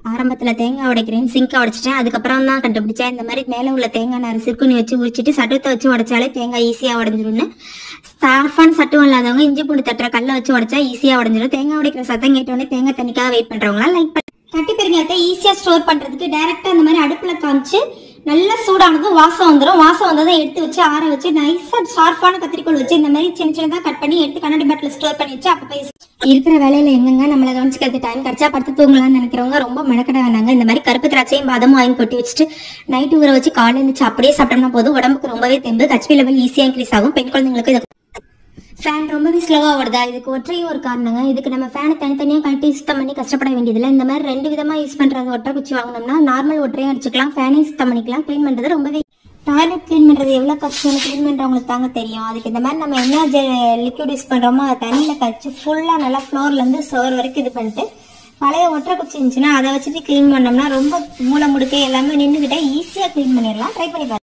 ஆரம்பத்துல தேங்காய் உடைக்கிறேன் சிங்கை உடைச்சிட்டேன் அதுக்கப்புறம் தான் கண்டுபிடிச்சேன் இந்த மாதிரி மேல உள்ள தேங்காய் நார் சிறுக்குனி வச்சு உரிச்சிட்டு சட்டத்தை வச்சு உடைச்சாலே தேங்காய் ஈஸியா உடஞ்சிரும்னு சாஃபான சட்டம் இல்லாதவங்க இஞ்சி பூண்டு தட்டுற கல்லை வச்சு உடைச்சா ஈஸியா உடஞ்சிரும் தேங்காய் உடைக்கிற சத்தம் கேட்டோடனே தேங்காய் தண்ணிக்காக வெயிட் பண்றவங்களாம் லைக் பண்ணி கட்டி பெருங்காயத்தை ஈஸியா ஸ்டோர் பண்றதுக்கு டைரக்டா அந்த மாதிரி அடுப்புல காமிச்சு நல்லா சூடானதும் வாசம் வந்துடும் வாசம் வந்ததும் எடுத்து வச்சு ஆற வச்சு நைஸா ஷார்ப்பான கத்திரிக்கோள் வச்சு இந்த மாதிரி சின்ன சின்னதா கட் பண்ணி எடுத்து கண்ணாடி பாட்டில் ஸ்டோர் பண்ணி வச்சு அப்போ இருக்கிற வேலையில எங்கெங்க நம்மளை கவனிச்சுக்கிறது டைம் கிடைச்சா படுத்து தூங்கலாம்னு நினைக்கிறவங்க ரொம்ப மெனக்கட வேணாங்க இந்த மாதிரி கருப்பு திராட்சையும் பாதமும் வாங்கி கொட்டி வச்சுட்டு நைட்டு ஊற வச்சு காலையில இருந்துச்சு அப்படியே சாப்பிட்டோம்னா போதும் உடம்புக்கு ரொம்பவே தெம்பு ஹெச்பி லெவல் ஈஸியாக இன்க்ரீஸ் ஆகும் பெண் குழந்தைங்களுக்கு இது ஃபேன் ரொம்பவே ஸ்லோவாக வருதா இதுக்கு ஒற்றை ஒரு காரணங்க இதுக்கு நம்ம ஃபேனை தனித்தனியாக கழட்டி சுத்தம் பண்ணி கஷ்டப்பட வேண்டியதில்லை இந்த மாதிரி ரெண்டு விதமாக யூஸ் பண்ணுறது ஒற்றை குச்சி வாங்கினோம்னா நார்மல் ஒற்றையும் அடிச்சுக்கலாம் ஃபேனையும் சுத்தம் பண்ணிக்கலாம் க்ளீன் பண்ணுறது ரொம்பவே டாய்லெட் க்ளீன் பண்ணுறது எவ்வளோ கஷ்டம் க்ளீன் பண்ணுறவங்களுக்கு தாங்க தெரியும் அதுக்கு இந்த மாதிரி நம்ம என்ன லிக்விட் யூஸ் பண்ணுறோமோ அதை தண்ணியில் கழிச்சு ஃபுல்லாக நல்லா ஃப்ளோர்லேருந்து சோர் வரைக்கும் இது பண்ணிட்டு பழைய ஒற்றை குச்சி இருந்துச்சுன்னா அதை வச்சுட்டு க்ளீன் பண்ணோம்னா ரொம்ப மூளை முடுக்கு எல்லாமே நின்றுக்கிட்டே ஈஸியாக க்ளீன் பண்ணிடலாம் ட்ரை பண்ணி பாருங்க